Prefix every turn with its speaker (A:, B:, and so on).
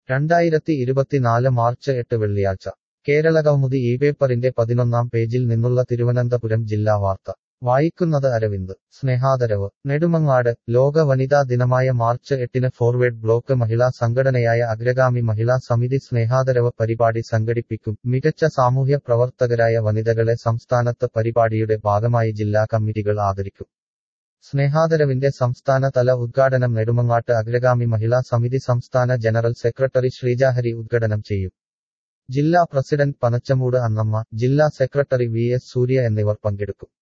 A: രണ്ടായിരത്തി ഇരുപത്തിനാല് മാർച്ച് എട്ട് വെള്ളിയാഴ്ച കേരളകൗമുദി ഈ പേപ്പറിന്റെ പതിനൊന്നാം പേജിൽ നിന്നുള്ള തിരുവനന്തപുരം ജില്ലാ വാർത്ത വായിക്കുന്നത് അരവിന്ദ് സ്നേഹാദരവ് നെടുമങ്ങാട് ലോക വനിതാ ദിനമായ മാർച്ച് എട്ടിന് ഫോർവേഡ് ബ്ലോക്ക് മഹിളാ സംഘടനയായ അഗ്രഗാമി മഹിളാ സമിതി സ്നേഹാദരവ് പരിപാടി സംഘടിപ്പിക്കും മികച്ച സാമൂഹ്യ പ്രവർത്തകരായ വനിതകളെ സംസ്ഥാനത്ത് പരിപാടിയുടെ ഭാഗമായി ജില്ലാ കമ്മിറ്റികൾ ആദരിക്കും സ്നേഹാദരവിന്റെ സംസ്ഥാനതല ഉദ്ഘാടനം നെടുമങ്ങാട്ട് അഗ്രഗാമി മഹിളാ സമിതി സംസ്ഥാന ജനറൽ സെക്രട്ടറി ശ്രീജാഹരി ഉദ്ഘാടനം ചെയ്യും ജില്ലാ പ്രസിഡന്റ് പനച്ചമൂട് അന്നമ്മ ജില്ലാ സെക്രട്ടറി വി എസ് സൂര്യ എന്നിവർ പങ്കെടുക്കും